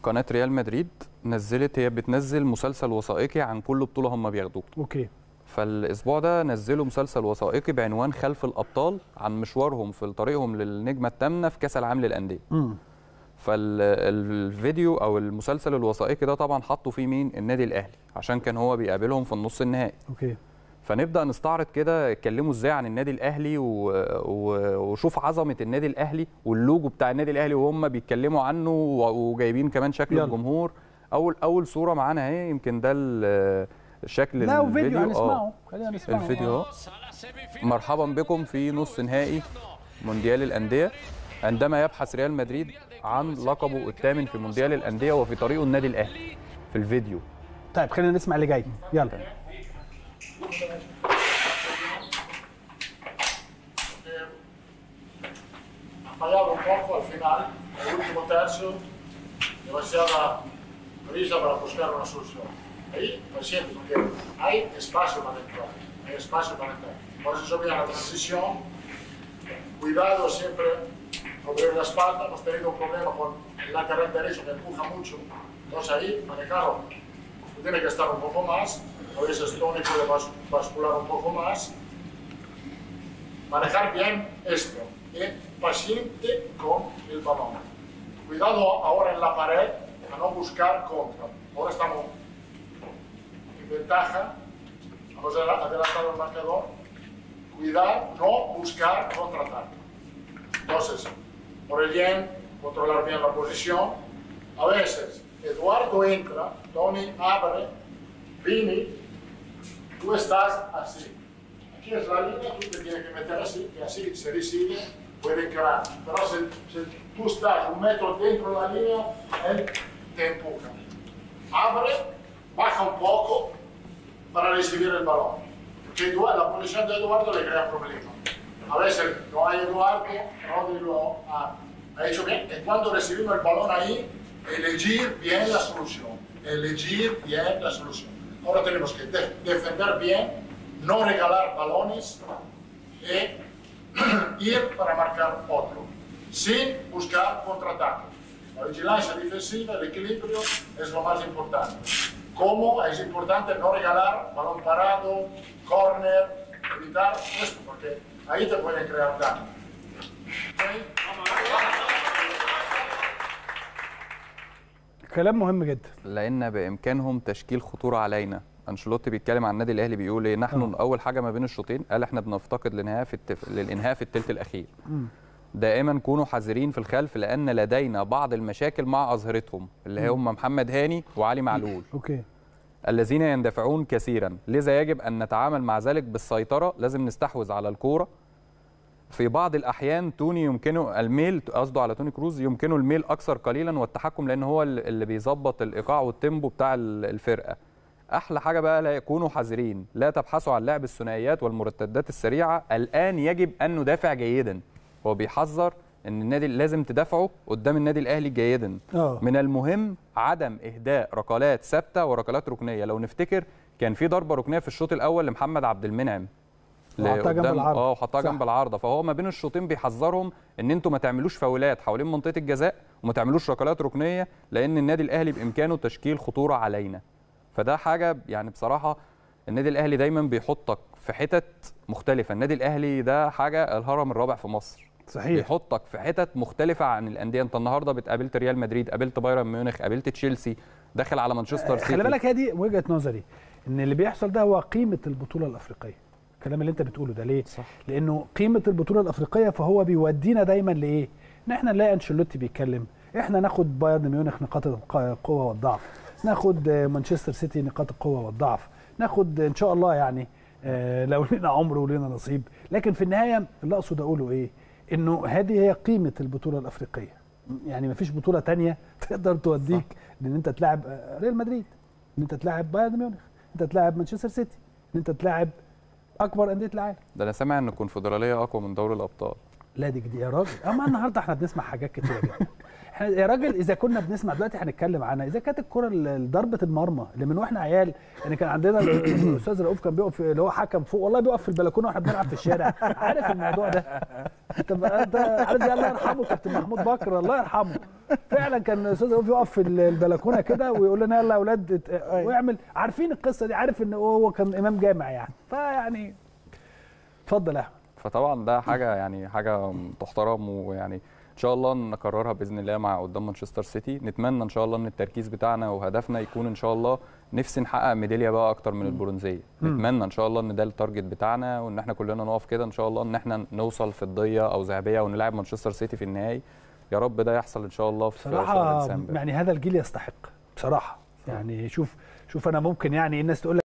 قناه ريال مدريد نزلت هي بتنزل مسلسل وثائقي عن كل بطوله هم بياخدوها اوكي فالاسبوع ده نزلوا مسلسل وثائقي بعنوان خلف الابطال عن مشوارهم في طريقهم للنجمه الثامنه في كاس العالم للانديه امم فالفيديو او المسلسل الوثائقي ده طبعا حطوا فيه مين النادي الاهلي عشان كان هو بيقابلهم في النص النهائي اوكي فنبدا نستعرض كده اتكلموا ازاي عن النادي الاهلي و... و... وشوف عظمه النادي الاهلي واللوجو بتاع النادي الاهلي وهم بيتكلموا عنه و... وجايبين كمان شكل يلا. الجمهور اول اول صوره معانا اهي يمكن ده ال- شكل لا الفيديو وفيديو آه. هنسمعه خلينا نسمعه الفيديو اهو مرحبا بكم في نص نهائي مونديال الانديه عندما يبحث ريال مدريد عن لقبه الثامن في مونديال الانديه وفي طريقه النادي الاهلي في الفيديو طيب خلينا نسمع اللي جاي يلا ha fallado un poco al final, el último tercio, demasiada prisa para buscar una solución. Ahí, paciente, porque hay espacio para entrar, hay espacio para entrar. Por eso viene la transición, cuidado siempre, cubrir la espalda, hemos tenido un problema con el lateral derecho que empuja mucho, entonces ahí, manejarlo, tiene que estar un poco más, a veces Tony puede bas- bascular un poco más, manejar bien esto, ¿eh? paciente con el balón. Cuidado ahora en la pared a no buscar contra. Ahora estamos en ventaja, vamos a adelantar el marcador. Cuidar, no buscar contraataque. Entonces, por el bien, controlar bien la posición. A veces, Eduardo entra, Tony abre, Vini, tú estás así. Aquí es la línea, tú te tienes que meter así, que así se decide, puede entrar. Pero si, si tú estás un metro dentro de la línea, él te empuja. Abre, baja un poco para recibir el balón. Porque Edu- la posición de Eduardo le crea problemas. A veces no hay Eduardo, Rodri lo ha, ha hecho bien. Y cuando recibimos el balón ahí, elegir bien la solución. Elegir bien la solución. Ahora tenemos que de- defender bien, no regalar balones y ir para marcar otro, sin buscar contraataque. La vigilancia defensiva, el equilibrio es lo más importante. Como es importante no regalar balón parado, corner, evitar esto, porque ahí te pueden crear daño. ¿Ok? كلام مهم جدا لان بامكانهم تشكيل خطوره علينا انشيلوتي بيتكلم عن النادي الاهلي بيقول ايه نحن آه. اول حاجه ما بين الشوطين قال احنا بنفتقد الانهاء في التف... للانهاء في الثلث الاخير دائما كونوا حذرين في الخلف لان لدينا بعض المشاكل مع اظهرتهم اللي هم محمد هاني وعلي معلول اوكي الذين يندفعون كثيرا لذا يجب ان نتعامل مع ذلك بالسيطره لازم نستحوذ على الكوره في بعض الاحيان توني يمكنه الميل قصده على توني كروز يمكنه الميل اكثر قليلا والتحكم لان هو اللي بيظبط الايقاع والتيمبو بتاع ال- الفرقه احلى حاجه بقى لا يكونوا حذرين لا تبحثوا عن لعب الثنائيات والمرتدات السريعه الان يجب ان ندافع جيدا هو بيحذر ان النادي لازم تدافعوا قدام النادي الاهلي جيدا اه من المهم عدم اهداء ركلات ثابته وركلات ركنيه لو نفتكر كان في ضربه ركنيه في الشوط الاول لمحمد عبد المنعم وحطها جنب لقدام- العارضة. اه وحطها صح. جنب العارضه فهو ما بين الشوطين بيحذرهم ان انتوا ما تعملوش فاولات حوالين منطقه الجزاء وما تعملوش ركلات ركنيه لان النادي الاهلي بامكانه تشكيل خطوره علينا فده حاجه يعني بصراحه النادي الاهلي دايما بيحطك في حتت مختلفه النادي الاهلي ده حاجه الهرم الرابع في مصر صحيح بيحطك في حتت مختلفه عن الانديه انت النهارده بتقابلت ريال مدريد قابلت بايرن ميونخ قابلت تشيلسي داخل على مانشستر سيتي خلي بالك هي دي وجهه نظري ان اللي بيحصل ده هو قيمه البطوله الافريقيه الكلام اللي انت بتقوله ده ليه صح. لانه قيمه البطوله الافريقيه فهو بيودينا دايما لايه ان احنا نلاقي انشيلوتي بيتكلم احنا ناخد بايرن ميونخ نقاط القوه والضعف ناخد آه، مانشستر سيتي نقاط القوه والضعف ناخد ان شاء الله يعني آه، لو لنا عمر ولنا نصيب لكن في النهايه اللي اقصد اقوله ايه انه هذه هي قيمه البطوله الافريقيه يعني مفيش بطوله تانية تقدر توديك لان انت تلاعب آه، ريال مدريد ان انت تلاعب بايرن ميونخ انت تلاعب مانشستر سيتي ان انت تلاعب اكبر انديه العالم ده انا سامع ان الكونفدراليه اقوى من دوري الابطال لا دي جديد يا راجل اما النهارده احنا بنسمع حاجات كتيره جدا احنا يا راجل اذا كنا بنسمع دلوقتي هنتكلم عنها اذا كانت الكره ال- ضربه المرمى اللي من واحنا عيال يعني كان عندنا الاستاذ رؤوف كان بيقف اللي هو حكم فوق والله بيقف في البلكونه واحنا بنلعب في الشارع عارف الموضوع ده انت انت عارف ده الله يرحمه كابتن محمود بكر الله يرحمه فعلا كان الاستاذ رؤوف يقف في البلكونه كده ويقول لنا يلا يا اولاد ات- ويعمل عارفين القصه دي عارف ان هو كان امام جامع يعني فيعني اتفضل يا احمد فطبعا ده حاجه يعني حاجه تحترم ويعني ان شاء الله نكررها باذن الله مع قدام مانشستر سيتي نتمنى ان شاء الله ان التركيز بتاعنا وهدفنا يكون ان شاء الله نفسي نحقق ميداليه بقى اكتر من البرونزيه نتمنى ان شاء الله ان ده التارجت بتاعنا وان احنا كلنا نقف كده ان شاء الله ان احنا نوصل فضيه او ذهبيه ونلعب مانشستر سيتي في النهائي يا رب ده يحصل ان شاء الله في شهر بصراحه ديسمبر يعني هذا الجيل يستحق بصراحه يعني شوف شوف انا ممكن يعني الناس تقول لك